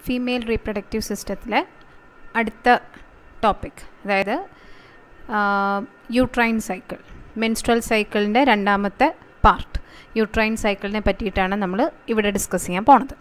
Female reproductive സിസ്റ്റത്തിലെ അടുത്ത topic അതായത് യൂട്രൈൻ സൈക്കിൾ മെൻസ്ട്രൽ സൈക്കിളിൻ്റെ രണ്ടാമത്തെ പാർട്ട് യൂട്രൈൻ സൈക്കിളിനെ പറ്റിയിട്ടാണ് നമ്മൾ ഇവിടെ ഡിസ്കസ് ചെയ്യാൻ പോണത്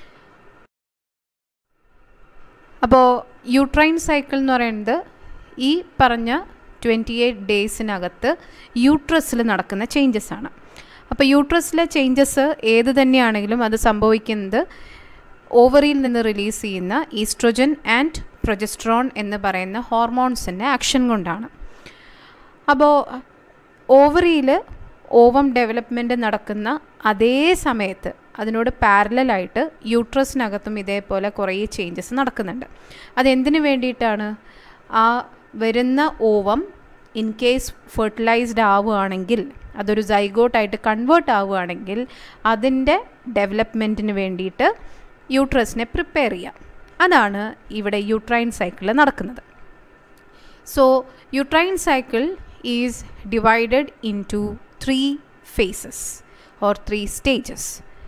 അപ്പോൾ യൂട്രൈൻ സൈക്കിൾ എന്ന് പറയുന്നത് ഈ പറഞ്ഞ ട്വൻറ്റി എയ്റ്റ് ഡേയ്സിനകത്ത് യൂട്രസിൽ നടക്കുന്ന ചേഞ്ചസ് ആണ് അപ്പോൾ യൂട്രസിലെ ചേഞ്ചസ് ഏത് തന്നെയാണെങ്കിലും അത് സംഭവിക്കുന്നത് ഓവറിയിൽ നിന്ന് റിലീസ് ചെയ്യുന്ന ഈസ്ട്രോജൻ ആൻഡ് പ്രൊജസ്ട്രോൺ എന്ന് പറയുന്ന ഹോർമോൺസിൻ്റെ ആക്ഷൻ കൊണ്ടാണ് അപ്പോൾ ഓവറിയിൽ ഓവം ഡെവലപ്മെൻറ്റ് നടക്കുന്ന അതേ സമയത്ത് അതിനോട് പാരലായിട്ട് യൂട്രസിനകത്തും ഇതേപോലെ കുറേ ചേഞ്ചസ് നടക്കുന്നുണ്ട് അതെന്തിനു വേണ്ടിയിട്ടാണ് ആ വരുന്ന ഓവം ഇൻ കേസ് ഫെർട്ടിലൈസ്ഡ് ആവുകയാണെങ്കിൽ അതൊരു സൈഗോട്ടായിട്ട് കൺവേർട്ട് ആവുകയാണെങ്കിൽ അതിൻ്റെ ഡെവലപ്മെൻറ്റിന് വേണ്ടിയിട്ട് യൂട്രസിനെ പ്രിപ്പയർ ചെയ്യാം അതാണ് ഇവിടെ യൂട്രൈൻ സൈക്കിളിൽ നടക്കുന്നത് so uterine cycle is divided into three phases or three stages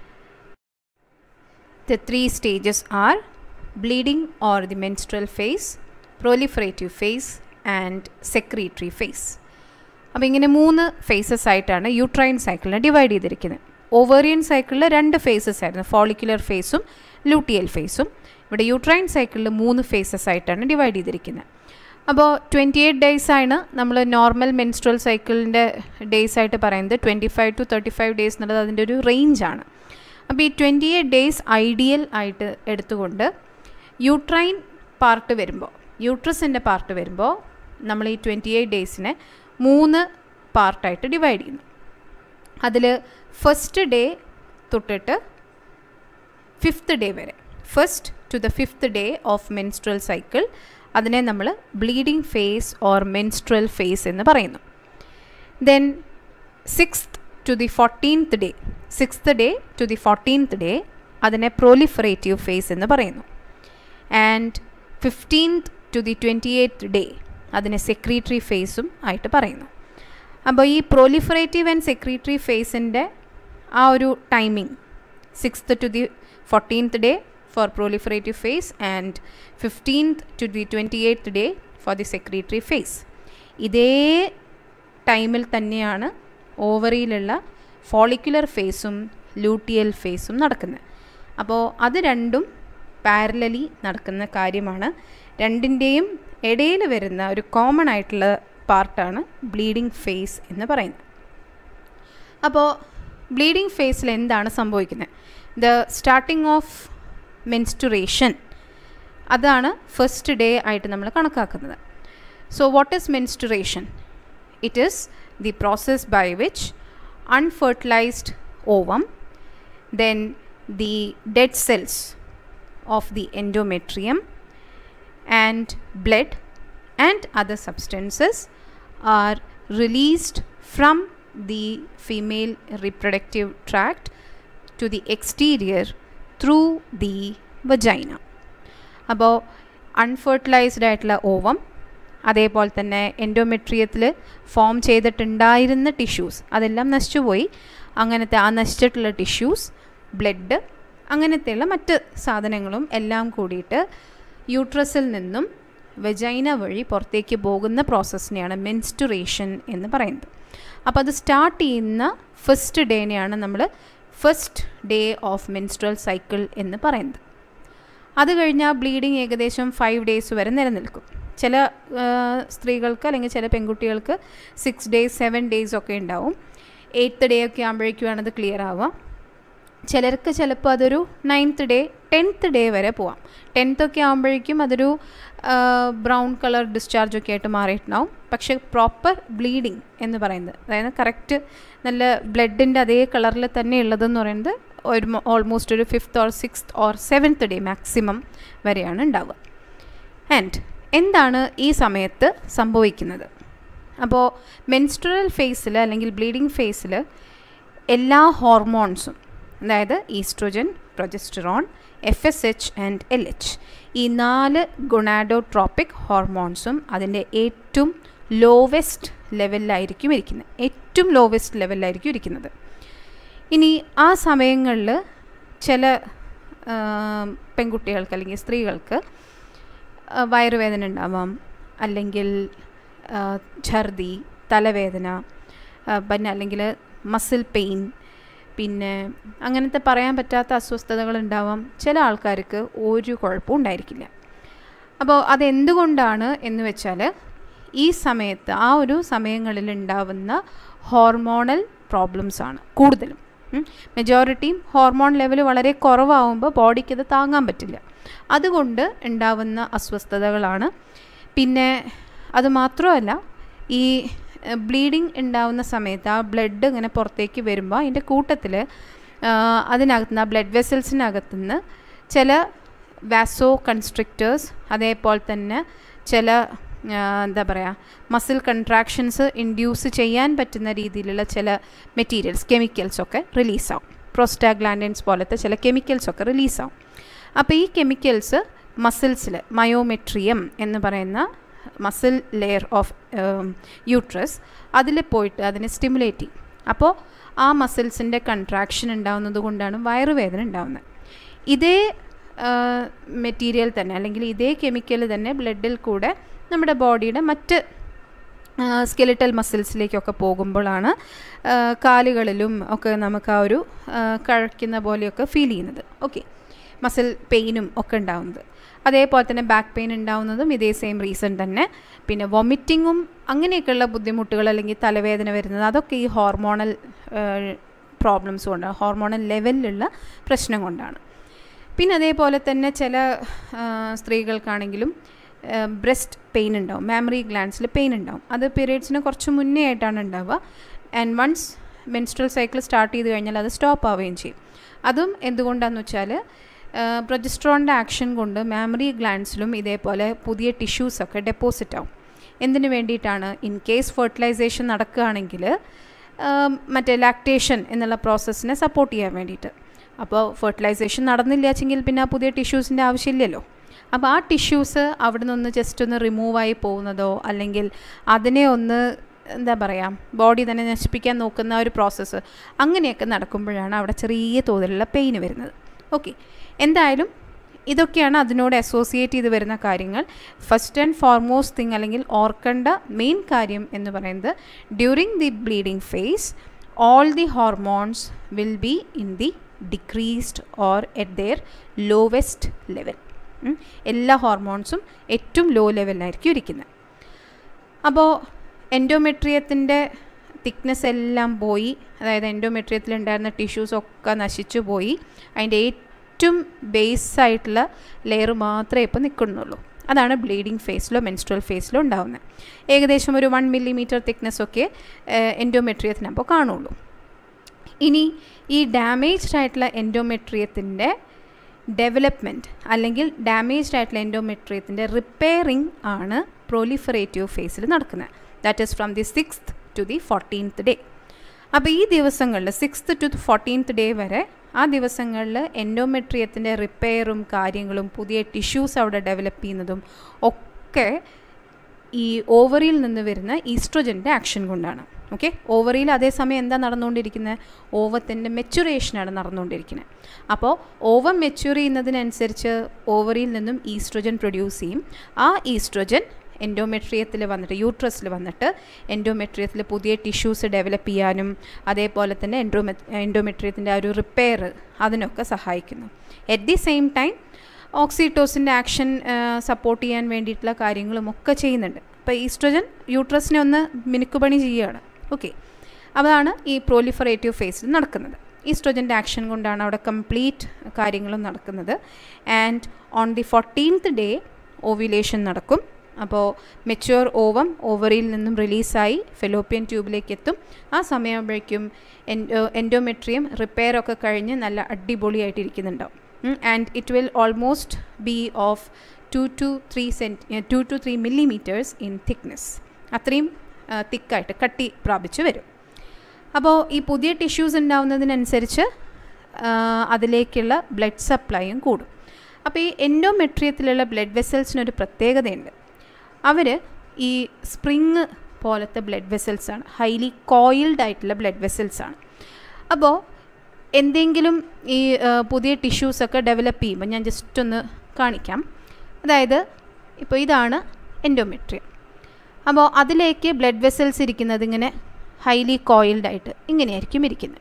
The three stages are bleeding or the menstrual phase, proliferative phase and secretory phase. അപ്പോൾ ഇങ്ങനെ മൂന്ന് ഫേസസ് ആയിട്ടാണ് യൂട്രൈൻ സൈക്കിളിനെ ഡിവൈഡ് ചെയ്തിരിക്കുന്നത് ഓവേറിയൻ സൈക്കിളിൽ രണ്ട് ഫേസസ് ആയിരുന്നു follicular ഫേസും ലൂട്ടിയൽ ഫേസും ഇവിടെ യൂട്രൈൻ സൈക്കിളിൽ മൂന്ന് ഫേസസ് ആയിട്ടാണ് ഡിവൈഡ് ചെയ്തിരിക്കുന്നത് അപ്പോൾ ട്വൻറ്റി എയ്റ്റ് ഡേയ്സ് ആണ് നമ്മൾ നോർമൽ മെൻസ്ട്രൽ സൈക്കിളിൻ്റെ ഡേയ്സ് ആയിട്ട് പറയുന്നത് twenty five to thirty five days എന്നുള്ളത് അതിൻ്റെ ഒരു റേഞ്ചാണ് അപ്പോൾ ഈ ട്വൻറ്റി എയ്റ്റ് ഡേയ്സ് ഐഡിയൽ ആയിട്ട് എടുത്തുകൊണ്ട് യൂട്രൈൻ പാർട്ട് വരുമ്പോൾ യൂട്രസിൻ്റെ പാർട്ട് വരുമ്പോൾ നമ്മൾ ഈ ട്വൻറ്റി എയ്റ്റ് ഡേയ്സിനെ മൂന്ന് പാർട്ടായിട്ട് ഡിവൈഡ് ചെയ്യുന്നു അതിൽ ഫസ്റ്റ് ഡേ തൊട്ടിട്ട് ഫിഫ്ത്ത് ഡേ വരെ first to the fifth day of menstrual cycle അതിനെ നമ്മൾ bleeding phase or menstrual phase എന്ന് പറയുന്നു then sixth to the fourteenth day sixth day to the fourteenth day അതിനെ പ്രോലിഫറേറ്റീവ് ഫേസ് എന്ന് പറയുന്നു and fifteenth to the twenty eighth day അതിനെ secretory ഫേസും ആയിട്ട് പറയുന്നു അപ്പോൾ ഈ പ്രോലിഫറേറ്റീവ് ആൻഡ് സെക്രീറ്ററി ഫേസിൻ്റെ ആ ഒരു timing sixth to the fourteenth day for proliferative phase and fifteenth to the twenty eighth day for the secretory phase ഇതേ ടൈമിൽ തന്നെയാണ് ഓവറിയിലുള്ള ഫോളിക്കുലർ ഫേസും ലൂട്ടിയൽ ഫേസും നടക്കുന്നത് അപ്പോൾ അത് രണ്ടും പാരലലി നടക്കുന്ന കാര്യമാണ് രണ്ടിൻ്റെയും ഇടയിൽ വരുന്ന ഒരു കോമൺ ആയിട്ടുള്ള പാർട്ടാണ് ബ്ലീഡിംഗ് ഫേസ് എന്ന് പറയുന്നത് അപ്പോൾ ബ്ലീഡിംഗ് ഫേസിൽ എന്താണ് സംഭവിക്കുന്നത് ദ സ്റ്റാർട്ടിംഗ് ഓഫ് മെൻസ്റ്റുറേഷൻ അതാണ് ഫസ്റ്റ് ഡേ ആയിട്ട് നമ്മൾ കണക്കാക്കുന്നത് so what is menstruation it is the process by which unfertilized ovum, then the dead cells of the endometrium and blood and other substances are released from the female reproductive tract to the exterior through the vagina. അപ്പോൾ unfertilised ആയിട്ടുള്ള ovum അതേപോലെ തന്നെ എൻഡോമെട്രിയത്തിൽ form ചെയ്തിട്ടുണ്ടായിരുന്ന tissues അതെല്ലാം നശിച്ചുപോയി അങ്ങനത്തെ ആ നശിച്ചിട്ടുള്ള tissues blood അങ്ങനത്തെയുള്ള മറ്റ് സാധനങ്ങളും എല്ലാം കൂടിയിട്ട് യൂട്രസിൽ നിന്നും വെജൈന വഴി പുറത്തേക്ക് പോകുന്ന പ്രോസസ്സിനെയാണ് മെൻസ്റ്റുറേഷൻ എന്ന് പറയുന്നത് അപ്പോൾ അത് സ്റ്റാർട്ട് ചെയ്യുന്ന ഫസ്റ്റ് ഡേനെയാണ് നമ്മൾ first day of menstrual cycle എന്ന് പറയുന്നത് അത് കഴിഞ്ഞാൽ ബ്ലീഡിങ് ഏകദേശം ഫൈവ് ഡേയ്സ് വരെ നിലനിൽക്കും ചില സ്ത്രീകൾക്ക് അല്ലെങ്കിൽ ചില പെൺകുട്ടികൾക്ക് സിക്സ് ഡേയ്സ് സെവൻ ഡേയ്സ് ഒക്കെ ഉണ്ടാവും എയ്ത്ത് ഡേ ഒക്കെ ആകുമ്പോഴേക്കുമാണ് അത് ക്ലിയർ ആവുക ചിലർക്ക് ചിലപ്പോൾ അതൊരു നയൻത്ത് ഡേ ടെൻത്ത് ഡേ വരെ പോവാം ടെൻത്ത് ഒക്കെ ആകുമ്പോഴേക്കും അതൊരു ബ്രൗൺ കളർ ഡിസ്ചാർജ് ഒക്കെ ആയിട്ട് മാറിയിട്ടുണ്ടാവും പക്ഷേ പ്രോപ്പർ ബ്ലീഡിങ് എന്ന് പറയുന്നത് അതായത് കറക്റ്റ് നല്ല ബ്ലഡിൻ്റെ അതേ കളറിൽ തന്നെ ഉള്ളതെന്ന് പറയുന്നത് ഒരു ഓൾമോസ്റ്റ് ഒരു fifth or sixth or seventh day maximum വരെയാണ് ഉണ്ടാവുക ആൻഡ് എന്താണ് ഈ സമയത്ത് സംഭവിക്കുന്നത് അപ്പോൾ മെൻസ്ട്രൽ ഫേസിൽ അല്ലെങ്കിൽ ബ്ലീഡിംഗ് ഫേസിൽ എല്ലാ ഹോർമോൺസും അതായത് oestrogen progesterone F S H and L H ഈ നാല് ഗുണാഡോട്രോപ്പിക് ഹോർമോൺസും അതിൻ്റെ ഏറ്റവും ലോവസ്റ്റ് ലെവലിലായിരിക്കും ഇരിക്കുന്നത് ഏറ്റവും ലോവസ്റ്റ് ലെവലിലായിരിക്കും ഇരിക്കുന്നത് ഇനി ആ സമയങ്ങളിൽ ചില പെൺകുട്ടികൾക്ക് അല്ലെങ്കിൽ സ്ത്രീകൾക്ക് വയറുവേദന ഉണ്ടാവാം അല്ലെങ്കിൽ ഛർദി തലവേദന പിന്നെ അല്ലെങ്കിൽ മസിൽ പെയിൻ പിന്നെ അങ്ങനത്തെ പറയാൻ പറ്റാത്ത അസ്വസ്ഥതകൾ ഉണ്ടാവാം ചില ആൾക്കാർക്ക് ഒരു കുഴപ്പവും ഉണ്ടായിരിക്കില്ല അപ്പോൾ അതെന്തുകൊണ്ടാണ് എന്ന് വെച്ചാൽ ഈ സമയത്ത് ആ ഒരു സമയങ്ങളിൽ ഉണ്ടാവുന്ന ഹോർമോണൽ പ്രോബ്ലംസ് ആണ് കൂടുതലും മെജോറിറ്റിയും ഹോർമോൺ ലെവൽ വളരെ കുറവാകുമ്പോൾ ബോഡിക്ക് അത് താങ്ങാൻ പറ്റില്ല അതുകൊണ്ട് ഉണ്ടാവുന്ന അസ്വസ്ഥതകളാണ് പിന്നെ അത് മാത്രമല്ല ഈ ബ്ലീഡിങ് ഉണ്ടാവുന്ന സമയത്ത് ആ ബ്ലഡ് ഇങ്ങനെ പുറത്തേക്ക് വരുമ്പോൾ അതിൻ്റെ കൂട്ടത്തിൽ അതിനകത്തുനിന്ന് ആ ബ്ലഡ് വെസൽസിനകത്തുനിന്ന് ചില വാസോ കൺസ്ട്രിക്റ്റേഴ്സ് അതേപോലെ തന്നെ ചില എന്താ പറയുക മസിൽ കൺട്രാക്ഷൻസ് ഇൻഡ്യൂസ് ചെയ്യാൻ പറ്റുന്ന രീതിയിലുള്ള ചില മെറ്റീരിയൽസ് കെമിക്കൽസൊക്കെ റിലീസാവും പ്രോസ്റ്റാഗ്ലാൻഡിൻസ് പോലത്തെ ചില കെമിക്കൽസൊക്കെ റിലീസാവും അപ്പോൾ ഈ കെമിക്കൽസ് മസിൽസിൽ മയോമെട്രിയം എന്ന് പറയുന്ന മസിൽ ലെയർ ഓഫ് യൂട്രസ് അതിൽ പോയിട്ട് അതിനെ സ്റ്റിമുലേറ്റ് ചെയ്യും അപ്പോൾ ആ മസിൽസിൻ്റെ കൺട്രാക്ഷൻ ഉണ്ടാവുന്നത് കൊണ്ടാണ് വയറുവേദന ഉണ്ടാവുന്നത് ഇതേ മെറ്റീരിയൽ തന്നെ അല്ലെങ്കിൽ ഇതേ കെമിക്കൽ തന്നെ ബ്ലഡിൽ കൂടെ നമ്മുടെ ബോഡിയുടെ മറ്റ് സ്കെലിറ്റൽ മസിൽസിലേക്കൊക്കെ പോകുമ്പോഴാണ് കാലുകളിലും ഒക്കെ നമുക്ക് ആ ഒരു കഴിക്കുന്ന പോലെയൊക്കെ ഫീൽ ചെയ്യുന്നത് ഓക്കെ മസിൽ പെയിനും ഒക്കെ ഉണ്ടാവുന്നത് അതേപോലെ തന്നെ ബാക്ക് പെയിൻ ഉണ്ടാവുന്നതും ഇതേ സെയിം റീസൺ തന്നെ പിന്നെ വൊമിറ്റിങ്ങും അങ്ങനെയൊക്കെയുള്ള ബുദ്ധിമുട്ടുകൾ അല്ലെങ്കിൽ തലവേദന വരുന്നത് അതൊക്കെ ഈ ഹോർമോണൽ പ്രോബ്ലംസ് കൊണ്ടാണ് ഹോർമോണൽ ലെവലിലുള്ള പ്രശ്നം കൊണ്ടാണ് പിന്നെ അതേപോലെ തന്നെ ചില സ്ത്രീകൾക്കാണെങ്കിലും ബ്രസ്റ്റ് പെയിൻ ഉണ്ടാവും മാമറി ഗ്ലാൻസിൽ പെയിൻ ഉണ്ടാവും അത് പീരീഡ്സിന് കുറച്ച് മുന്നേ ആയിട്ടാണ് ഉണ്ടാവുക and once menstrual cycle start ചെയ്ത് കഴിഞ്ഞാൽ അത് സ്റ്റോപ്പ് ആവുകയും ചെയ്യും അതും എന്തുകൊണ്ടാണെന്ന് വെച്ചാൽ പ്രൊജസ്ട്രോണിൻ്റെ ആക്ഷൻ കൊണ്ട് മാമറി ഗ്ലാൻസിലും ഇതേപോലെ പുതിയ ടിഷ്യൂസൊക്കെ ഡെപ്പോസിറ്റ് ആവും എന്തിനു വേണ്ടിയിട്ടാണ് ഇൻ കേസ് ഫെർട്ടിലൈസേഷൻ നടക്കുകയാണെങ്കിൽ മറ്റേ ലാക്ടേഷൻ എന്നുള്ള പ്രോസസ്സിനെ സപ്പോർട്ട് ചെയ്യാൻ വേണ്ടിയിട്ട് അപ്പോൾ ഫെർട്ടിലൈസേഷൻ നടന്നില്ല വെച്ചെങ്കിൽ പിന്നെ ആ പുതിയ ടിഷ്യൂസിൻ്റെ ആവശ്യമില്ലല്ലോ അപ്പോൾ ആ ടിഷ്യൂസ് അവിടെ നിന്ന് ജസ്റ്റ് ഒന്ന് റിമൂവായി പോകുന്നതോ അല്ലെങ്കിൽ അതിനെ ഒന്ന് എന്താ പറയുക ബോഡി തന്നെ നശിപ്പിക്കാൻ നോക്കുന്ന ഒരു പ്രോസസ്സ് അങ്ങനെയൊക്കെ നടക്കുമ്പോഴാണ് അവിടെ ചെറിയ തോതിലുള്ള പെയിൻ വരുന്നത് ഓക്കെ എന്തായാലും ഇതൊക്കെയാണ് അതിനോട് അസോസിയേറ്റ് ചെയ്ത് വരുന്ന കാര്യങ്ങൾ ഫസ്റ്റ് ആൻഡ് ഫോർമോസ്റ്റ് തിങ് അല്ലെങ്കിൽ ഓർക്കേണ്ട മെയിൻ കാര്യം എന്ന് പറയുന്നത് during the bleeding phase all the hormones will be in the decreased or at their lowest level എല്ലാ ഹോർമോൺസും ഏറ്റവും ലോ ലെവലിലായിരിക്കും ഇരിക്കുന്നത് അപ്പോൾ എൻഡോമെട്രിയത്തിൻ്റെ തിക്നെസ് എല്ലാം പോയി അതായത് എൻഡോമെട്രിയത്തിൽ ഉണ്ടായിരുന്ന ടിഷ്യൂസ് ഒക്കെ നശിച്ചു പോയി അതിൻ്റെ ഏറ്റവും ബേസ് ആയിട്ടുള്ള ലെയർ മാത്രമേ ഇപ്പോൾ നിൽക്കുന്നുള്ളൂ അതാണ് ബ്ലീഡിങ് ഫേസിലോ മെൻസ്ട്രൽ ഫേസിലോ ഉണ്ടാകുന്നത് ഏകദേശം ഒരു വൺ മില്ലിമീറ്റർ തിക്നെസ് ഒക്കെ എൻഡോമെട്രിയത്തിനപ്പോൾ കാണുള്ളൂ ഇനി ഈ ഡാമേജ്ഡ് ആയിട്ടുള്ള എൻഡോമെട്രിയത്തിൻ്റെ ഡെവലപ്മെൻറ്റ് അല്ലെങ്കിൽ ഡാമേജ്ഡ് ആയിട്ടുള്ള എൻഡോമെട്രിയത്തിൻ്റെ റിപ്പയറിംഗ് ആണ് പ്രൊലിഫറേറ്റീവ് ഫേസിൽ നടക്കുന്നത് that is from the sixth to the fourteenth day അപ്പോൾ ഈ ദിവസങ്ങളിൽ സിക്സ്ത് ടു ഫോർട്ടീൻത്ത് ഡേ വരെ ആ ദിവസങ്ങളിൽ എൻഡോമെട്രിയത്തിൻ്റെ റിപ്പയറും കാര്യങ്ങളും പുതിയ ടിഷ്യൂസ് അവിടെ ഡെവലപ്പ് ചെയ്യുന്നതും ഒക്കെ ഈ ഓവറിയിൽ നിന്ന് വരുന്ന ഈസ്ട്രോജൻ്റെ ആക്ഷൻ കൊണ്ടാണ് ഓക്കെ ഓവറിയിൽ അതേസമയം എന്താ നടന്നുകൊണ്ടിരിക്കുന്നത് ഓവത്തിൻ്റെ മെച്ചുറേഷനാണ് നടന്നുകൊണ്ടിരിക്കുന്നത് അപ്പോൾ ഓവം മെച്യൂർ ചെയ്യുന്നതിനനുസരിച്ച് ഓവറിയിൽ നിന്നും ഈസ്ട്രോജൻ പ്രൊഡ്യൂസ് ചെയ്യും ആ ഈസ്ട്രോജൻ എൻഡോമെട്രിയത്തിൽ വന്നിട്ട് യൂട്രസിൽ വന്നിട്ട് എൻഡോമെട്രിയത്തിൽ പുതിയ ടിഷ്യൂസ് ഡെവലപ്പ് ചെയ്യാനും അതേപോലെ തന്നെ എൻഡോമെ എൻഡോമെട്രിയത്തിൻ്റെ ആ ഒരു റിപ്പയർ അതിനൊക്കെ സഹായിക്കുന്നു അറ്റ് ദി സെയിം ടൈം ഓക്സിറ്റോസിൻ്റെ ആക്ഷൻ സപ്പോർട്ട് ചെയ്യാൻ വേണ്ടിയിട്ടുള്ള കാര്യങ്ങളും ഒക്കെ ചെയ്യുന്നുണ്ട് അപ്പോൾ ഈസ്ട്രോജൻ യൂട്രസിനെ ഒന്ന് മിനുക്കുപണി ചെയ്യുകയാണ് ഓക്കെ അതാണ് ഈ പ്രോലിഫറേറ്റീവ് ഫേസിൽ നടക്കുന്നത് ഈസ്ട്രോജൻ്റെ ആക്ഷൻ കൊണ്ടാണ് അവിടെ കംപ്ലീറ്റ് കാര്യങ്ങളും നടക്കുന്നത് and on the fourteenth day ovulation നടക്കും അപ്പോൾ മെച്യൂർ ഓവം ഓവറിയിൽ നിന്നും റിലീസായി ഫെലോപ്പിയൻ ട്യൂബിലേക്ക് എത്തും ആ സമയമാകുമ്പോഴേക്കും എൻഡോ എൻഡോമെട്രിയം റിപ്പയർ ഒക്കെ കഴിഞ്ഞ് നല്ല അടിപൊളിയായിട്ടിരിക്കുന്നുണ്ടാവും and it will almost be of two two three cent two two three millimetres in thickness അത്രയും തിക്കായിട്ട് കട്ടി പ്രാപിച്ചു വരും അപ്പോൾ ഈ പുതിയ ടിഷ്യൂസ് ഉണ്ടാവുന്നതിനനുസരിച്ച് അതിലേക്കുള്ള ബ്ലഡ് സപ്ലൈയും കൂടും അപ്പോൾ ഈ എൻഡോമെട്രിയത്തിലുള്ള ബ്ലഡ് വെസൽസിനൊരു പ്രത്യേകതയുണ്ട് അവർ ഈ സ്പ്രിങ് പോലത്തെ ബ്ലഡ് വെസൽസ് ആണ് ഹൈലി കോയിൽഡ് ആയിട്ടുള്ള ബ്ലഡ് വെസൽസ് ആണ് അപ്പോൾ എന്തെങ്കിലും ഈ ആ, പുതിയ ടിഷ്യൂസൊക്കെ ഡെവലപ്പ് ചെയ്യുമ്പോൾ ഞാൻ ജസ്റ്റ് ഒന്ന് കാണിക്കാം അതായത് ഇപ്പോൾ ഇതാണ് എൻഡോമെട്രിയം അപ്പോൾ അതിലേക്ക് ബ്ലഡ് വെസൽസ് ഇരിക്കുന്നത് ഇങ്ങനെ ഹൈലി കോയിൽഡ് ആയിട്ട് ഇങ്ങനെയായിരിക്കും ഇരിക്കുന്നത്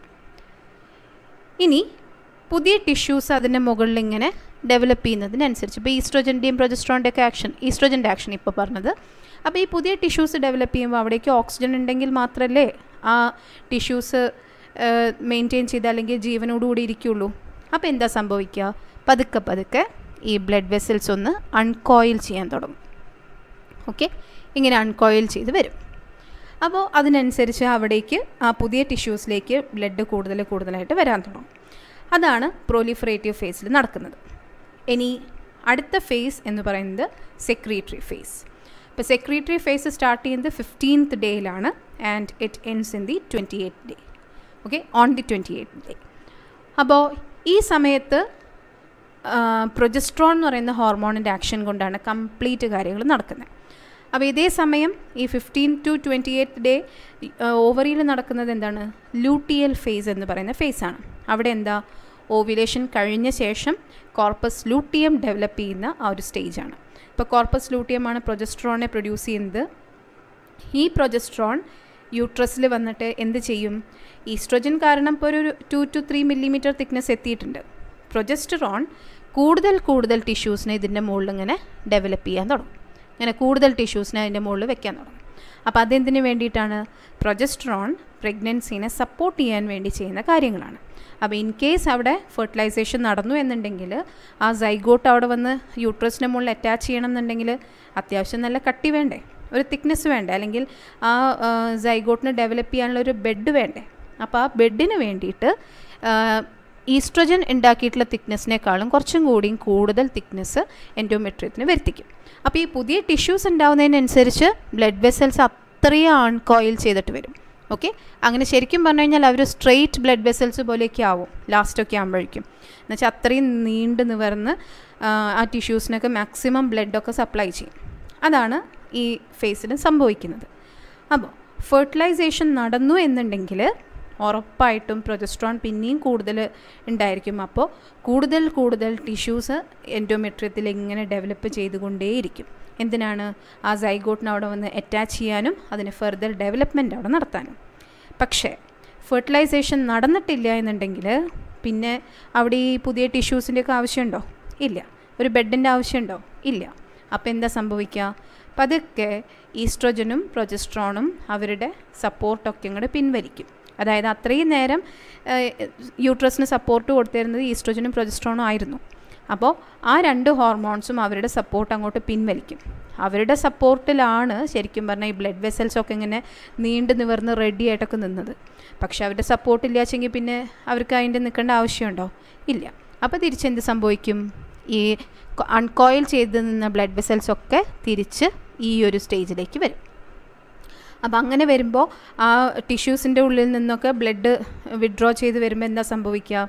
ഇനി പുതിയ ടിഷ്യൂസ് അതിൻ്റെ മുകളിൽ ഇങ്ങനെ ഡെവലപ്പ് ചെയ്യുന്നതിനനുസരിച്ച് ഇപ്പോൾ ഈസ്ട്രോജൻ്റെയും പ്രൊജസ്ട്രോണിൻ്റെ ഒക്കെ ആക്ഷൻ ഈസ്ട്രോജൻ്റെ ആക്ഷൻ ഇപ്പോൾ പറഞ്ഞത് അപ്പോൾ ഈ പുതിയ ടിഷ്യൂസ് ഡെവലപ്പ് ചെയ്യുമ്പോൾ അവിടേക്ക് ഓക്സിജൻ ഉണ്ടെങ്കിൽ മാത്രമല്ലേ ആ ടിഷ്യൂസ് മെയിൻറ്റെയിൻ ചെയ്ത് അല്ലെങ്കിൽ ജീവനോടുകൂടി ഇരിക്കുള്ളൂ അപ്പോൾ എന്താ സംഭവിക്കുക പതുക്കെ പതുക്കെ ഈ ബ്ലഡ് വെസൽസ് ഒന്ന് അൺകോയിൽ ചെയ്യാൻ തുടങ്ങും ഓക്കെ ഇങ്ങനെ അൺകോയിൽ ചെയ്ത് വരും അപ്പോൾ അതിനനുസരിച്ച് അവിടേക്ക് ആ പുതിയ ടിഷ്യൂസിലേക്ക് ബ്ലഡ് കൂടുതൽ കൂടുതലായിട്ട് വരാൻ തുടങ്ങും അതാണ് പ്രോലിഫറേറ്റീവ് ഫേസിൽ നടക്കുന്നത് ഇനി അടുത്ത ഫേസ് എന്ന് പറയുന്നത് സെക്രീറ്ററി ഫേസ് ഇപ്പോൾ സെക്രീറ്ററി ഫേസ് സ്റ്റാർട്ട് ചെയ്യുന്നത് ഫിഫ്റ്റീൻത്ത് ഡേയിലാണ് and it ends in the twenty eight day okay on the twenty eight day അപ്പോൾ ഈ സമയത്ത് പ്രൊജസ്ട്രോൺ എന്ന് പറയുന്ന ഹോർമോണിൻ്റെ ആക്ഷൻ കൊണ്ടാണ് കംപ്ലീറ്റ് കാര്യങ്ങൾ നടക്കുന്നത് അപ്പോൾ ഇതേ സമയം ഈ fifteen to twenty eighth day ഓവറിയിൽ നടക്കുന്നത് എന്താണ് ലൂട്ടിയൽ ഫേസ് എന്ന് പറയുന്ന ഫേസാണ് അവിടെ എന്താ ഓവുലേഷൻ കഴിഞ്ഞ ശേഷം കോർപ്പസ് ലൂട്ടിയം ഡെവലപ്പ് ചെയ്യുന്ന ആ ഒരു സ്റ്റേജാണ് ഇപ്പോൾ കോർപ്പസ് ലൂട്ടിയമാണ് പ്രൊജസ്ട്രോണിനെ പ്രൊഡ്യൂസ് ചെയ്യുന്നത് ഈ പ്രൊജസ്ട്രോൺ യൂട്രസിൽ വന്നിട്ട് എന്ത് ചെയ്യും ഈസ്ട്രോജൻ കാരണം ഇപ്പോൾ ഒരു two two three millimetre thickness എത്തിയിട്ടുണ്ട് പ്രൊജസ്ട്രോൺ കൂടുതൽ കൂടുതൽ ടിഷ്യൂസിനെ ഇതിൻ്റെ മുകളിൽ ഇങ്ങനെ ഡെവലപ്പ് ചെയ്യാൻ തുടങ്ങും ഇങ്ങനെ കൂടുതൽ ടിഷ്യൂസിനെ അതിൻ്റെ മുകളിൽ വെക്കാൻ തുടങ്ങും അപ്പോൾ അതെന്തിനു വേണ്ടിയിട്ടാണ് പ്രൊജസ്ട്രോൺ പ്രഗ്നൻസിനെ സപ്പോർട്ട് ചെയ്യാൻ വേണ്ടി ചെയ്യുന്ന കാര്യങ്ങളാണ് അപ്പോൾ ഇൻ കേസ് അവിടെ ഫെർട്ടിലൈസേഷൻ നടന്നു എന്നുണ്ടെങ്കിൽ ആ സൈഗോട്ട് അവിടെ വന്ന് യൂട്രസിൻ്റെ മുകളിൽ അറ്റാച്ച് ചെയ്യണം എന്നുണ്ടെങ്കിൽ അത്യാവശ്യം നല്ല കട്ടി വേണ്ടേ ഒരു തിക്നെസ് വേണ്ടേ അല്ലെങ്കിൽ ആ സൈഗോട്ടിന് ഡെവലപ്പ് ചെയ്യാനുള്ള ഒരു ബെഡ് വേണ്ടേ അപ്പോൾ ആ ബെഡിന് വേണ്ടിയിട്ട് ഈസ്ട്രജൻ ഉണ്ടാക്കിയിട്ടുള്ള തിക്നെസ്സിനേക്കാളും കുറച്ചും കൂടിയും കൂടുതൽ തിക്നെസ് എൻഡോമെട്രിയത്തിന് വരുത്തിക്കും അപ്പോൾ ഈ പുതിയ ടിഷ്യൂസ് ഉണ്ടാവുന്നതിനനുസരിച്ച് ബ്ലഡ് വെസൽസ് അത്രയും അൺകോയിൽ ചെയ്തിട്ട് വരും ഓക്കെ അങ്ങനെ ശരിക്കും പറഞ്ഞു കഴിഞ്ഞാൽ അവർ സ്ട്രെയിറ്റ് ബ്ലഡ് വെസൽസ് പോലെയൊക്കെ ആവും ലാസ്റ്റൊക്കെ ആകുമ്പോഴേക്കും എന്നുവെച്ചാൽ അത്രയും നീണ്ട് നിവർന്ന് ആ ടിഷ്യൂസിനൊക്കെ മാക്സിമം ബ്ലഡൊക്കെ സപ്ലൈ ചെയ്യും അതാണ് ഈ ഫേസിന് സംഭവിക്കുന്നത് അപ്പോൾ ഫെർട്ടിലൈസേഷൻ നടന്നു എന്നുണ്ടെങ്കിൽ ഉറപ്പായിട്ടും പ്രൊജസ്ട്രോൺ പിന്നെയും കൂടുതൽ ഉണ്ടായിരിക്കും അപ്പോൾ കൂടുതൽ കൂടുതൽ ടിഷ്യൂസ് എൻഡോമെട്രിയത്തിൽ ഇങ്ങനെ ഡെവലപ്പ് ചെയ്തുകൊണ്ടേയിരിക്കും എന്തിനാണ് ആ സൈഗോട്ടിന് അവിടെ വന്ന് അറ്റാച്ച് ചെയ്യാനും അതിന് ഫെർദർ ഡെവലപ്മെൻറ്റ് അവിടെ നടത്താനും പക്ഷേ ഫെർട്ടിലൈസേഷൻ നടന്നിട്ടില്ല എന്നുണ്ടെങ്കിൽ പിന്നെ അവിടെ ഈ പുതിയ ടിഷ്യൂസിൻ്റെയൊക്കെ ആവശ്യമുണ്ടോ ഇല്ല ഒരു ബെഡിൻ്റെ ആവശ്യമുണ്ടോ ഇല്ല അപ്പോൾ എന്താ സംഭവിക്കുക പതുക്കെ ഈസ്ട്രോജനും പ്രൊജസ്ട്രോണും അവരുടെ സപ്പോർട്ടൊക്കെ ഇങ്ങോട്ട് പിൻവലിക്കും അതായത് അത്രയും നേരം യൂട്രസിന് സപ്പോർട്ട് കൊടുത്തിരുന്നത് ഈസ്ട്രോജനും പ്രൊജസ്ട്രോണും ആയിരുന്നു അപ്പോൾ ആ രണ്ട് ഹോർമോൺസും അവരുടെ സപ്പോർട്ട് അങ്ങോട്ട് പിൻവലിക്കും അവരുടെ സപ്പോർട്ടിലാണ് ശരിക്കും പറഞ്ഞാൽ ഈ ബ്ലഡ് വെസൽസ് ഒക്കെ ഇങ്ങനെ നീണ്ടു നിവർന്ന് റെഡി ആയിട്ടൊക്കെ നിന്നത് പക്ഷെ അവരുടെ സപ്പോർട്ട് ഇല്ലാച്ചെങ്കിൽ പിന്നെ അവർക്ക് അതിൻ്റെ നിൽക്കേണ്ട ആവശ്യമുണ്ടോ ഇല്ല അപ്പോൾ തിരിച്ചെന്ത് സംഭവിക്കും ഈ അൺകോയിൽ ചെയ്ത് നിന്ന ബ്ലഡ് വെസൽസ് ഒക്കെ തിരിച്ച് ഈ ഒരു സ്റ്റേജിലേക്ക് വരും അപ്പോൾ അങ്ങനെ വരുമ്പോൾ ആ ടിഷ്യൂസിൻ്റെ ഉള്ളിൽ നിന്നൊക്കെ ബ്ലഡ് വിഡ്രോ ചെയ്ത് വരുമ്പോൾ എന്താ സംഭവിക്കുക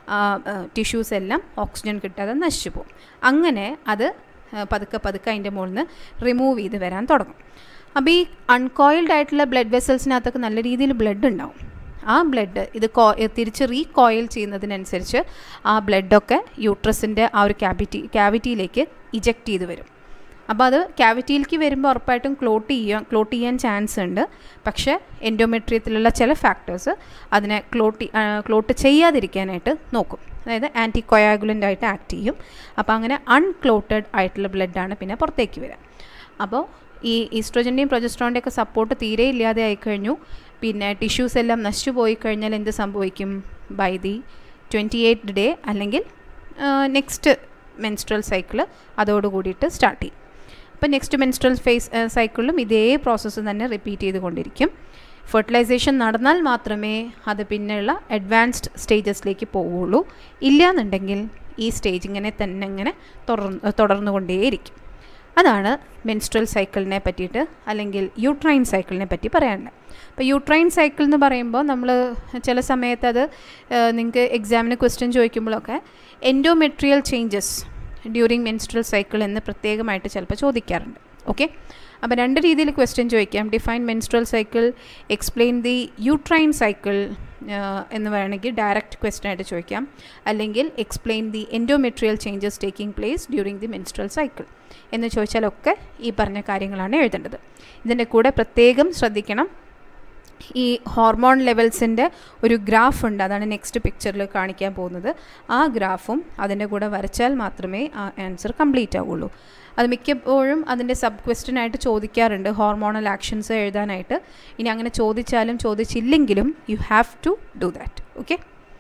ടിഷ്യൂസ് എല്ലാം ഓക്സിജൻ കിട്ടാതെ നശിച്ചു പോകും അങ്ങനെ അത് പതുക്കെ പതുക്കെ അതിൻ്റെ മുകളിൽ നിന്ന് റിമൂവ് ചെയ്ത് വരാൻ തുടങ്ങും അപ്പോൾ ഈ അൺകോയിൽഡ് ആയിട്ടുള്ള ബ്ലഡ് വെസൽസിനകത്തൊക്കെ നല്ല രീതിയിൽ ബ്ലഡ് ഉണ്ടാവും ആ ബ്ലഡ് ഇത് കോ തിരിച്ച് റീകോയിൽ ചെയ്യുന്നതിനനുസരിച്ച് ആ ബ്ലഡൊക്കെ യൂട്രസിൻ്റെ ആ ഒരു ക്യാവിറ്റി ക്യാവിറ്റിയിലേക്ക് ഇജക്റ്റ് ചെയ്ത് വരും അപ്പോൾ അത് ക്യാവിറ്റിയിലേക്ക് വരുമ്പോൾ ഉറപ്പായിട്ടും ക്ലോട്ട് ചെയ്യാൻ ക്ലോട്ട് ചെയ്യാൻ ചാൻസ് ഉണ്ട് പക്ഷേ എൻഡോമെട്രിയത്തിലുള്ള ചില ഫാക്ടേഴ്സ് അതിനെ ക്ലോട്ട് ക്ലോട്ട് ചെയ്യാതിരിക്കാനായിട്ട് നോക്കും അതായത് ആൻറ്റി കൊയാഗുലൻ്റ് ആയിട്ട് ആക്ട് ചെയ്യും അപ്പോൾ അങ്ങനെ അൺക്ലോട്ടഡ് ആയിട്ടുള്ള ബ്ലഡാണ് പിന്നെ പുറത്തേക്ക് വരിക അപ്പോൾ ഈ ഈസ്ട്രോജൻ്റെയും പ്രൊജസ്ട്രോണിൻ്റെ ഒക്കെ സപ്പോർട്ട് തീരെ ഇല്ലാതെ ആയിക്കഴിഞ്ഞു പിന്നെ ടിഷ്യൂസ് എല്ലാം നശിച്ചു പോയി കഴിഞ്ഞാൽ എന്ത് സംഭവിക്കും by the twenty eight day അല്ലെങ്കിൽ നെക്സ്റ്റ് മെൻസ്ട്രൽ സൈക്കിൾ അതോട് കൂടിയിട്ട് സ്റ്റാർട്ട് ചെയ്യും അപ്പോൾ നെക്സ്റ്റ് മെൻസ്ട്രൽ ഫേസ് സൈക്കിളിലും ഇതേ പ്രോസസ്സ് തന്നെ റിപ്പീറ്റ് ചെയ്തുകൊണ്ടിരിക്കും ഫെർട്ടിലൈസേഷൻ നടന്നാൽ മാത്രമേ അത് പിന്നെയുള്ള അഡ്വാൻസ്ഡ് സ്റ്റേജസിലേക്ക് പോവുള്ളൂ ഇല്ലയെന്നുണ്ടെങ്കിൽ ഈ സ്റ്റേജ് ഇങ്ങനെ തന്നെ ഇങ്ങനെ തുടർന്ന് തുടർന്നുകൊണ്ടേയിരിക്കും അതാണ് മെൻസ്ട്രൽ സൈക്കിളിനെ പറ്റിയിട്ട് അല്ലെങ്കിൽ യൂട്രൈൻ സൈക്കിളിനെ പറ്റി പറയാനുള്ളത് അപ്പോൾ യൂട്രൈൻ സൈക്കിൾ എന്ന് പറയുമ്പോൾ നമ്മൾ ചില സമയത്ത് അത് നിങ്ങൾക്ക് എക്സാമിന് question ചോദിക്കുമ്പോഴൊക്കെ endometrial changes during menstrual cycle എന്ന് പ്രത്യേകമായിട്ട് ചിലപ്പോൾ ചോദിക്കാറുണ്ട് ഓക്കെ അപ്പോൾ രണ്ട് രീതിയിൽ ക്വസ്റ്റ്യൻ ചോദിക്കാം define menstrual cycle explain the uterine cycle എന്ന് വേണമെങ്കിൽ ഡയറക്റ്റ് ക്വസ്റ്റ്യൻ ആയിട്ട് ചോദിക്കാം അല്ലെങ്കിൽ explain the endometrial changes taking place during the menstrual cycle എന്ന് ചോദിച്ചാലൊക്കെ ഈ പറഞ്ഞ കാര്യങ്ങളാണ് എഴുതേണ്ടത് ഇതിൻ്റെ കൂടെ പ്രത്യേകം ശ്രദ്ധിക്കണം ഈ ഹോർമോൺ ലെവൽസിൻ്റെ ഒരു ഗ്രാഫ് ഉണ്ട് അതാണ് നെക്സ്റ്റ് പിക്ചറിൽ കാണിക്കാൻ പോകുന്നത് ആ ഗ്രാഫും അതിൻ്റെ കൂടെ വരച്ചാൽ മാത്രമേ ആ ആൻസർ കംപ്ലീറ്റ് ആവുള്ളൂ അത് മിക്കപ്പോഴും അതിൻ്റെ സബ് ക്വസ്റ്റ്യൻ ആയിട്ട് ചോദിക്കാറുണ്ട് ഹോർമോണൽ ആക്ഷൻസ് എഴുതാനായിട്ട് ഇനി അങ്ങനെ ചോദിച്ചാലും ചോദിച്ചില്ലെങ്കിലും you have to do that okay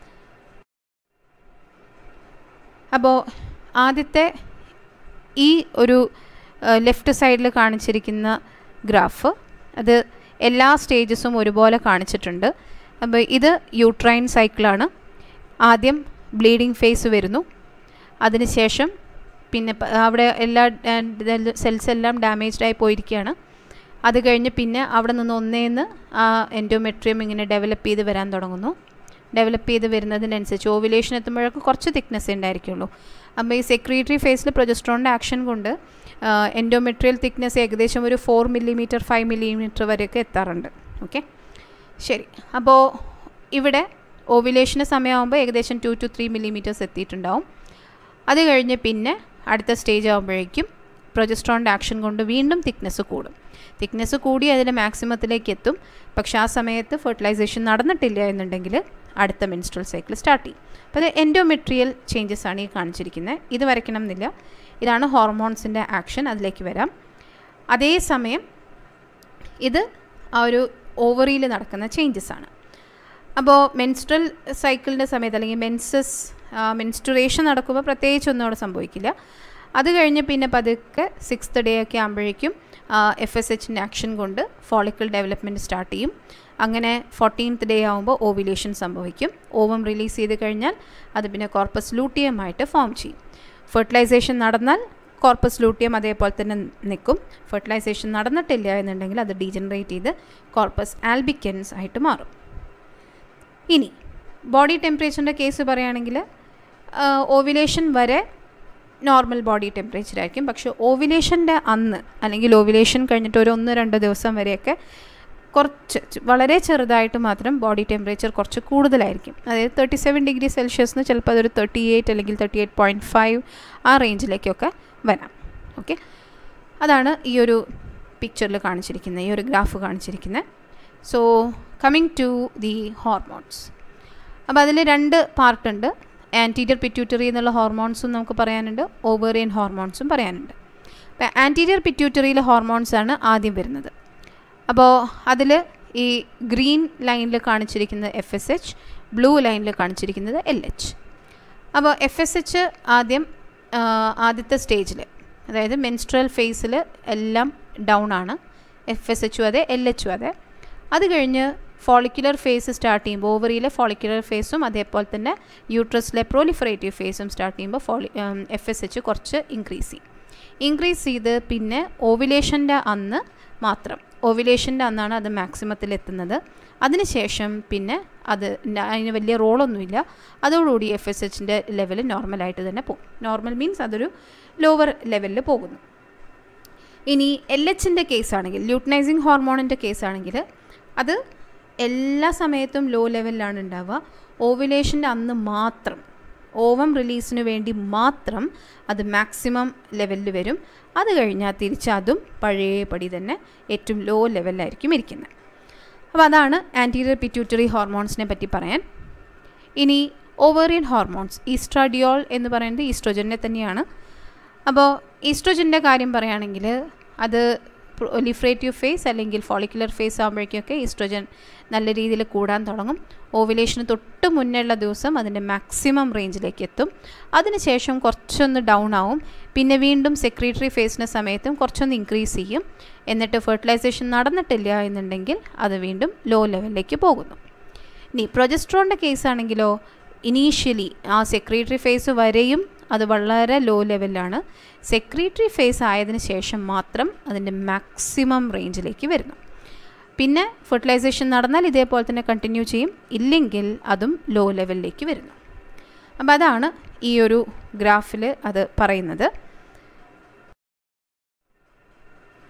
അപ്പോൾ ആദ്യത്തെ ഈ ഒരു ലെഫ്റ്റ് സൈഡിൽ കാണിച്ചിരിക്കുന്ന ഗ്രാഫ് അത് എല്ലാ സ്റ്റേജസും ഒരുപോലെ കാണിച്ചിട്ടുണ്ട് അപ്പോൾ ഇത് യൂട്രൈൻ സൈക്കിളാണ് ആദ്യം ബ്ലീഡിങ് ഫേസ് വരുന്നു അതിനുശേഷം പിന്നെ അവിടെ എല്ലാ സെൽസ് എല്ലാം ഡാമേജ്ഡ് ആയി പോയിരിക്കുകയാണ് അത് കഴിഞ്ഞ് പിന്നെ അവിടെ നിന്ന് ഒന്നേന്ന് ആ എൻഡോമെട്രിയം ഇങ്ങനെ ഡെവലപ്പ് ചെയ്ത് വരാൻ തുടങ്ങുന്നു ഡെവലപ്പ് ചെയ്ത് വരുന്നതിനനുസരിച്ച് ഓവുലേഷൻ എത്തുമ്പോഴൊക്കെ കുറച്ച് തിക്നെസ് ഉണ്ടായിരിക്കുള്ളൂ അപ്പോൾ ഈ സെക്രീറ്ററി ഫേസിൽ പ്രൊജസ്ട്രോണിൻ്റെ ആക്ഷൻ കൊണ്ട് എൻഡോമെട്രിയൽ തിക്നെസ് ഏകദേശം ഒരു ഫോർ മില്ലിമീറ്റർ ഫൈവ് മില്ലിമീറ്റർ വരെയൊക്കെ എത്താറുണ്ട് ഓക്കെ ശരി അപ്പോൾ ഇവിടെ ഓവുലേഷന് സമയമാകുമ്പോൾ ഏകദേശം ടു ടു ത്രീ മില്ലിമീറ്റേഴ്സ് എത്തിയിട്ടുണ്ടാവും അത് കഴിഞ്ഞ് പിന്നെ അടുത്ത സ്റ്റേജ് ആകുമ്പോഴേക്കും പ്രൊജസ്ട്രോണിൻ്റെ ആക്ഷൻ കൊണ്ട് വീണ്ടും തിക്നെസ് കൂടും തിക്നെസ് കൂടി അതിൻ്റെ മാക്സിമത്തിലേക്ക് എത്തും പക്ഷേ ആ സമയത്ത് ഫെർട്ടിലൈസേഷൻ നടന്നിട്ടില്ല എന്നുണ്ടെങ്കിൽ അടുത്ത മെൻസ്ട്രൽ സൈക്കിൾ സ്റ്റാർട്ട് ചെയ്യും അപ്പോൾ അത് എൻഡോമെട്രിയൽ ചേഞ്ചസ് ആണ് ഈ കാണിച്ചിരിക്കുന്നത് ഇത് വരയ്ക്കണം എന്നില്ല ഇതാണ് ഹോർമോൺസിൻ്റെ ആക്ഷൻ അതിലേക്ക് വരാം അതേസമയം ഇത് ആ ഒരു ഓവറിയിൽ നടക്കുന്ന ചേഞ്ചസ് ആണ് അപ്പോൾ മെൻസ്ട്രൽ സൈക്കിളിൻ്റെ സമയത്ത് അല്ലെങ്കിൽ മെൻസസ് മെൻസ്റ്റുറേഷൻ നടക്കുമ്പോൾ പ്രത്യേകിച്ചൊന്നും അവിടെ സംഭവിക്കില്ല അത് കഴിഞ്ഞ് പിന്നെ പതുക്കെ സിക്സ്ത് ഡേ ഒക്കെ ആകുമ്പോഴേക്കും എഫ് എസ് എച്ചിൻ്റെ ആക്ഷൻ കൊണ്ട് ഫോളിക്കിൾ ഡെവലപ്മെൻറ്റ് സ്റ്റാർട്ട് ചെയ്യും അങ്ങനെ ഫോർട്ടീൻത്ത് ഡേ ആകുമ്പോൾ ഓവിലേഷൻ സംഭവിക്കും ഓവം റിലീസ് ചെയ്ത് കഴിഞ്ഞാൽ അത് പിന്നെ കോർപ്പസ് ലൂട്ടിയമായിട്ട് ഫോം ചെയ്യും ഫെർട്ടിലൈസേഷൻ നടന്നാൽ കോർപ്പസ് ലൂട്ടിയം അതേപോലെ തന്നെ നിൽക്കും ഫെർട്ടിലൈസേഷൻ നടന്നിട്ടില്ല എന്നുണ്ടെങ്കിൽ അത് ഡീജനറേറ്റ് ചെയ്ത് കോർപ്പസ് ആൽബിക്കൻസ് ആയിട്ട് മാറും ഇനി ബോഡി ടെമ്പറേച്ചറിൻ്റെ കേസ് പറയുകയാണെങ്കിൽ ഓവിലേഷൻ വരെ നോർമൽ ബോഡി ടെമ്പറേച്ചർ ആയിരിക്കും പക്ഷേ ഓവിലേഷൻ്റെ അന്ന് അല്ലെങ്കിൽ ഓവിലേഷൻ കഴിഞ്ഞിട്ട് ഒരു ഒന്ന് രണ്ട് ദിവസം വരെയൊക്കെ കുറച്ച് വളരെ ചെറുതായിട്ട് മാത്രം ബോഡി ടെമ്പറേച്ചർ കുറച്ച് കൂടുതലായിരിക്കും അതായത് തേർട്ടി സെവൻ ഡിഗ്രി സെൽഷ്യസിന് ചിലപ്പോൾ അതൊരു തേർട്ടി എയ്റ്റ് അല്ലെങ്കിൽ തേർട്ടി എയ്റ്റ് പോയിൻറ്റ് ഫൈവ് ആ റേഞ്ചിലേക്കൊക്കെ വരാം ഓക്കെ അതാണ് ഈ ഒരു പിക്ചറിൽ കാണിച്ചിരിക്കുന്നത് ഈ ഒരു ഗ്രാഫ് കാണിച്ചിരിക്കുന്നത് so coming to the hormones അപ്പോൾ അതിൽ രണ്ട് പാർട്ടുണ്ട് ആൻറ്റീരിയർ പിറ്റ്യൂട്ടറി എന്നുള്ള ഹോർമോൺസും നമുക്ക് പറയാനുണ്ട് ഓവേറിയൻ ഹോർമോൺസും പറയാനുണ്ട് അപ്പോൾ ആൻറ്റീരിയർ പിറ്റ്യൂട്ടറിയിലെ ഹോർമോൺസാണ് ആദ്യം വരുന്നത് അപ്പോൾ അതിൽ ഈ ഗ്രീൻ ലൈനിൽ കാണിച്ചിരിക്കുന്നത് എഫ് എസ് എച്ച് ബ്ലൂ ലൈനിൽ കാണിച്ചിരിക്കുന്നത് എൽ എച്ച് അപ്പോൾ എഫ് എസ് എച്ച് ആദ്യം ആദ്യത്തെ സ്റ്റേജിൽ അതായത് മെൻസ്ട്രൽ ഫേസിൽ എല്ലാം ഡൗൺ ആണ് എഫ് എസ് എച്ചും അതെ എൽ എച്ചും അതെ അത് കഴിഞ്ഞ് ഫോളിക്കുലർ ഫേസ് സ്റ്റാർട്ട് ചെയ്യുമ്പോൾ ഓവറിയിലെ ഫോളിക്കുലർ ഫേസും അതേപോലെ തന്നെ യൂട്രസിലെ പ്രോലിഫറേറ്റീവ് ഫേസും സ്റ്റാർട്ട് ചെയ്യുമ്പോൾ ഫോളി എഫ് എസ് എച്ച് കുറച്ച് ഇൻക്രീസ് ചെയ്യും ഇൻക്രീസ് ചെയ്ത് പിന്നെ ഓവിലേഷൻ്റെ അന്ന് മാത്രം ഓവിലേഷൻ്റെ അന്നാണ് അത് മാക്സിമത്തിൽ എത്തുന്നത് അതിനുശേഷം പിന്നെ അത് അതിന് വലിയ റോളൊന്നുമില്ല അതോടുകൂടി എഫ് എസ് എച്ചിൻ്റെ ലെവൽ നോർമലായിട്ട് തന്നെ പോകും നോർമൽ മീൻസ് അതൊരു ലോവർ ലെവലിൽ പോകുന്നു ഇനി എൽ എച്ചിൻ്റെ കേസാണെങ്കിൽ ല്യൂട്ടനൈസിങ് ഹോർമോണിൻ്റെ കേസാണെങ്കിൽ അത് എല്ലാ സമയത്തും ലോ ലെവലിലാണ് ഉണ്ടാവുക ഓവുലേഷൻ്റെ അന്ന് മാത്രം ഓവം റിലീസിന് വേണ്ടി മാത്രം അത് മാക്സിമം ലെവലിൽ വരും അത് കഴിഞ്ഞാൽ തിരിച്ച് അതും പഴയപടി തന്നെ ഏറ്റവും ലോ ലെവലിലായിരിക്കും ഇരിക്കുന്നത് അപ്പോൾ അതാണ് ആൻറ്റീരിയർ പിറ്റ്യൂട്ടറി ഹോർമോൺസിനെ പറ്റി പറയാൻ ഇനി ഓവേറിയൻ ഹോർമോൺസ് ഈസ്ട്രാഡിയോൾ എന്ന് പറയുന്നത് ഈസ്ട്രോജനെ തന്നെയാണ് അപ്പോൾ ഈസ്ട്രോജൻ്റെ കാര്യം പറയുകയാണെങ്കിൽ അത് പ്രൊലിഫറേറ്റീവ് ഫേസ് അല്ലെങ്കിൽ ഫോളിക്കുലർ ഫേസ് ആകുമ്പോഴേക്കൊക്കെ ഈസ്ട്രോജൻ നല്ല രീതിയിൽ കൂടാൻ തുടങ്ങും ഓവുലേഷന് തൊട്ട് മുന്നേയുള്ള ദിവസം അതിൻ്റെ മാക്സിമം റേഞ്ചിലേക്ക് എത്തും അതിനുശേഷം കുറച്ചൊന്ന് ഡൗൺ ആവും പിന്നെ വീണ്ടും സെക്രട്ടറി ഫേസിൻ്റെ സമയത്തും കുറച്ചൊന്ന് ഇൻക്രീസ് ചെയ്യും എന്നിട്ട് ഫെർട്ടിലൈസേഷൻ നടന്നിട്ടില്ല എന്നുണ്ടെങ്കിൽ അത് വീണ്ടും ലോ ലെവലിലേക്ക് പോകുന്നു ഇനി പ്രൊജസ്ട്രോണിൻ്റെ കേസാണെങ്കിലോ ഇനീഷ്യലി ആ സെക്രട്ടറി ഫേസ് വരെയും അത് വളരെ ലോ ലെവലിലാണ് സെക്രട്ടറി ഫേസ് ആയതിനു ശേഷം മാത്രം അതിൻ്റെ മാക്സിമം റേഞ്ചിലേക്ക് വരുന്നു പിന്നെ ഫെർട്ടിലൈസേഷൻ നടന്നാൽ ഇതേപോലെ തന്നെ കണ്ടിന്യൂ ചെയ്യും ഇല്ലെങ്കിൽ അതും ലോ ലെവലിലേക്ക് വരുന്നു അപ്പോൾ അതാണ് ഈ ഒരു ഗ്രാഫിൽ അത് പറയുന്നത്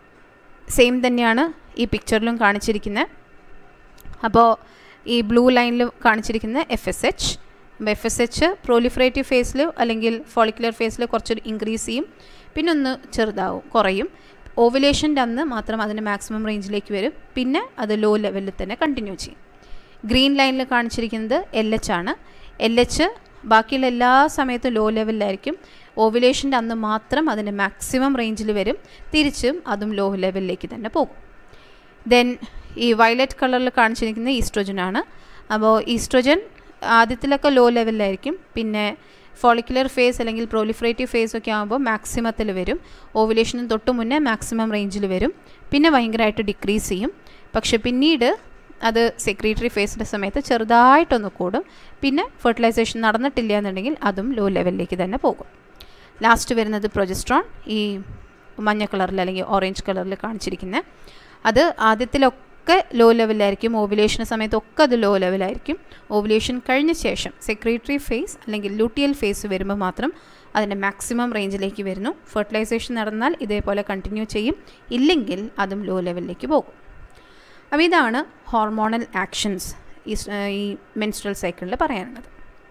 സെയിം തന്നെയാണ് ഈ പിക്ചറിലും കാണിച്ചിരിക്കുന്നത് അപ്പോൾ ഈ ബ്ലൂ ലൈനിൽ കാണിച്ചിരിക്കുന്ന എഫ് എസ് എച്ച് അപ്പോൾ എഫ് എസ് എച്ച് പ്രോലിഫറേറ്റീവ് ഫേസിൽ അല്ലെങ്കിൽ ഫോളിക്കുലർ ഫേസിൽ കുറച്ച് ഇൻക്രീസ് ചെയ്യും പിന്നെ ഒന്ന് ചെറുതാവും കുറയും ഓവുലേഷൻ്റെ അന്ന് മാത്രം അതിൻ്റെ മാക്സിമം റേഞ്ചിലേക്ക് വരും പിന്നെ അത് ലോ ലെവലിൽ തന്നെ കണ്ടിന്യൂ ചെയ്യും ഗ്രീൻ ലൈനിൽ കാണിച്ചിരിക്കുന്നത് എൽ എച്ച് ആണ് എൽ എച്ച് ബാക്കിയുള്ള എല്ലാ സമയത്തും ലോ ലെവലിലായിരിക്കും ഓവുലേഷൻ്റെ അന്ന് മാത്രം അതിൻ്റെ മാക്സിമം റേഞ്ചിൽ വരും തിരിച്ചും അതും ലോ ലെവലിലേക്ക് തന്നെ പോകും ദെൻ ഈ വയലറ്റ് കളറിൽ കാണിച്ചിരിക്കുന്ന ഈസ്ട്രോജൻ ആണ് അപ്പോൾ ഈസ്ട്രോജൻ ആദ്യത്തിലൊക്കെ ലോ ലെവലിലായിരിക്കും പിന്നെ ഫോളിക്കുലർ ഫേസ് അല്ലെങ്കിൽ പ്രോലിഫറേറ്റീവ് ഫേസ് ഒക്കെ ആകുമ്പോൾ മാക്സിമത്തിൽ വരും ഓവുലേഷന് തൊട്ട് മുന്നേ മാക്സിമം റേഞ്ചിൽ വരും പിന്നെ ഭയങ്കരമായിട്ട് ഡിക്രീസ് ചെയ്യും പക്ഷെ പിന്നീട് അത് സെക്രട്ടറി ഫേസിൻ്റെ സമയത്ത് ചെറുതായിട്ടൊന്ന് കൂടും പിന്നെ ഫെർട്ടിലൈസേഷൻ നടന്നിട്ടില്ല എന്നുണ്ടെങ്കിൽ അതും ലോ ലെവലിലേക്ക് തന്നെ പോകും ലാസ്റ്റ് വരുന്നത് പ്രൊജസ്ട്രോൺ ഈ മഞ്ഞ കളറിൽ അല്ലെങ്കിൽ ഓറഞ്ച് കളറിൽ കാണിച്ചിരിക്കുന്നത് അത് ആദ്യത്തിലൊക്കെ ലോ ലെവലിലായിരിക്കും ഓവുലേഷൻ സമയത്തൊക്കെ അത് ലോ ലെവലായിരിക്കും ഓവുലേഷൻ കഴിഞ്ഞ ശേഷം സെക്രട്ടറി ഫേസ് അല്ലെങ്കിൽ ലൂട്ടിയൽ ഫേസ് വരുമ്പോൾ മാത്രം അതിൻ്റെ മാക്സിമം റേഞ്ചിലേക്ക് വരുന്നു ഫെർട്ടിലൈസേഷൻ നടന്നാൽ ഇതേപോലെ കണ്ടിന്യൂ ചെയ്യും ഇല്ലെങ്കിൽ അതും ലോ ലെവലിലേക്ക് പോകും അപ്പോൾ ഇതാണ് ഹോർമോണൽ ആക്ഷൻസ് ഈ ഈ മെൻസ്ട്രൽ സൈക്കിളിൽ പറയാനുള്ളത്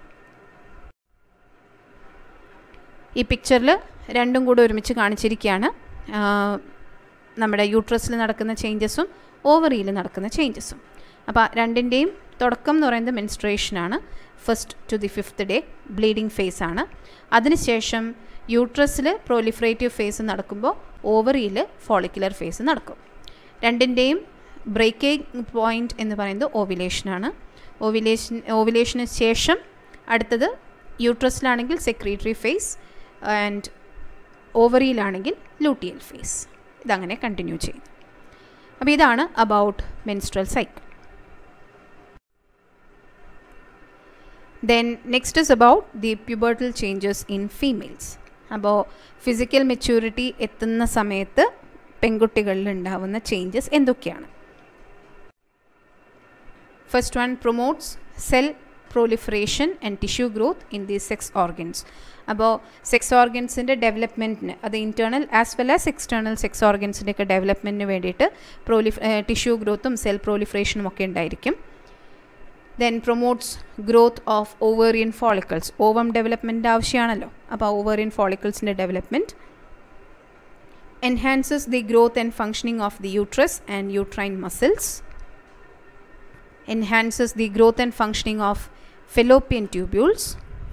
ഈ പിക്ചറിൽ രണ്ടും കൂടെ ഒരുമിച്ച് കാണിച്ചിരിക്കുകയാണ് നമ്മുടെ യൂട്രസിൽ നടക്കുന്ന ചേഞ്ചസും ഓവറിയിൽ നടക്കുന്ന ചേഞ്ചസും അപ്പോൾ രണ്ടിൻ്റെയും തുടക്കം എന്ന് പറയുന്നത് മെൻസ്ട്രേഷനാണ് first to the fifth day bleeding phase ആണ് അതിനുശേഷം യൂട്രസിൽ പ്രോലിഫറേറ്റീവ് ഫേസ് നടക്കുമ്പോൾ ഓവറിയിൽ ഫോളിക്കുലർ ഫേസ് നടക്കും രണ്ടിൻ്റെയും ബ്രേക്കിംഗ് പോയിൻ്റ് എന്ന് പറയുന്നത് ഓവിലേഷനാണ് ഓവിലേഷൻ ഓവിലേഷന് ശേഷം അടുത്തത് യൂട്രസിലാണെങ്കിൽ സെക്രട്ടറി ഫേസ് ആൻഡ് ഓവറിയിലാണെങ്കിൽ ലൂട്ടിയൽ ഫേസ് ഇതങ്ങനെ കണ്ടിന്യൂ ചെയ്യും അപ്പോൾ ഇതാണ് about menstrual cycle then next is about the pubertal changes in females അപ്പോൾ ഫിസിക്കൽ മെച്യൂരിറ്റി എത്തുന്ന സമയത്ത് പെൺകുട്ടികളിൽ ഉണ്ടാവുന്ന ചേഞ്ചസ് എന്തൊക്കെയാണ് first one promotes cell proliferation and tissue growth in these sex organs അപ്പോൾ സെക്സ് ഓർഗൻസിൻ്റെ ഡെവലപ്മെൻറ്റിന് അത് internal as well as external sex ഓർഗൻസിൻ്റെ ഒക്കെ ഡെവലപ്മെൻറ്റിന് വേണ്ടിയിട്ട് പ്രോലിഫ് ടിഷ്യൂ ഗ്രോത്തും സെൽ പ്രോലിഫറേഷനും ഒക്കെ ഉണ്ടായിരിക്കും then promotes growth of ovarian follicles ovum development ആവശ്യമാണല്ലോ അപ്പോൾ ഓവേറിയൻ ഫോളിക്കിൾസിൻ്റെ development enhances the growth and functioning of the uterus and uterine muscles enhances the growth and functioning of fallopian tubules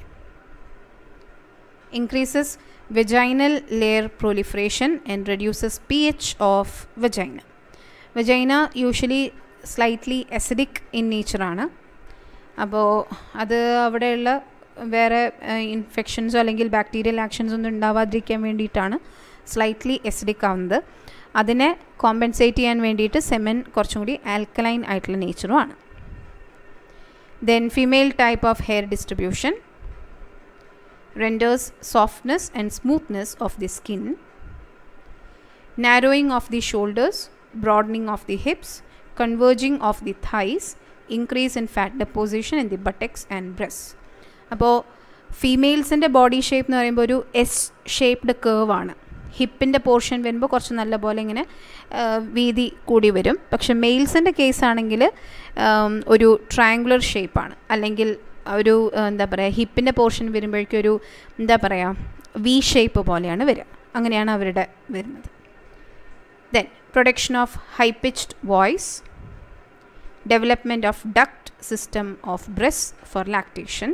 increases vaginal layer proliferation and reduces pH of vagina. Vagina usually slightly acidic in nature ആണ് അപ്പോൾ അത് അവിടെയുള്ള വേറെ ഇൻഫെക്ഷൻസോ അല്ലെങ്കിൽ bacterial actions ഒന്നും ഉണ്ടാവാതിരിക്കാൻ വേണ്ടിയിട്ടാണ് slightly acidic ആവുന്നത് അതിനെ കോമ്പൻസേറ്റ് ചെയ്യാൻ വേണ്ടിയിട്ട് സെമൻ കുറച്ചും കൂടി ആൽക്കലൈൻ ആയിട്ടുള്ള നേച്ചറുമാണ് then female type of hair distribution renders softness and smoothness of the skin, narrowing of the shoulders, broadening of the hips, converging of the thighs, increase in fat deposition in the buttocks and breasts. അപ്പോൾ ഫീമെയിൽസിൻ്റെ body shape എന്ന് പറയുമ്പോൾ ഒരു S shaped cave ആണ് ഹിപ്പിൻ്റെ portion വരുമ്പോൾ കുറച്ച് നല്ല പോലെ ഇങ്ങനെ വീതി കൂടി വരും പക്ഷെ മെയിൽസിൻ്റെ കേസ് ആണെങ്കിൽ ഒരു ട്രയാങ്കുലർ ഷേപ്പാണ് അല്ലെങ്കിൽ ഒരു എന്താ പറയുക ഹിപ്പിൻ്റെ പോർഷൻ വരുമ്പോഴേക്കും ഒരു എന്താ പറയുക വി ഷേപ്പ് പോലെയാണ് വരിക അങ്ങനെയാണ് അവരുടെ വരുന്നത് then production of high pitched voice development of duct system of breast for lactation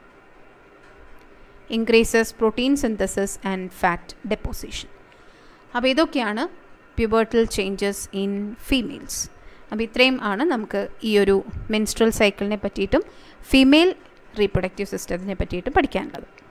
increases protein synthesis and fat deposition അപ്പോൾ ഇതൊക്കെയാണ് പ്യൂബർട്ടൽ ചേഞ്ചസ് ഇൻ ഫീമെയിൽസ് അപ്പോൾ ഇത്രയും ആണ് നമുക്ക് ഈ ഒരു മെൻസ്ട്രൽ സൈക്കിളിനെ പറ്റിയിട്ടും ഫീമെയിൽ റീപ്രൊഡക്റ്റീവ് സിസ്റ്റത്തിനെ പറ്റിയിട്ടും പഠിക്കാനുള്ളത്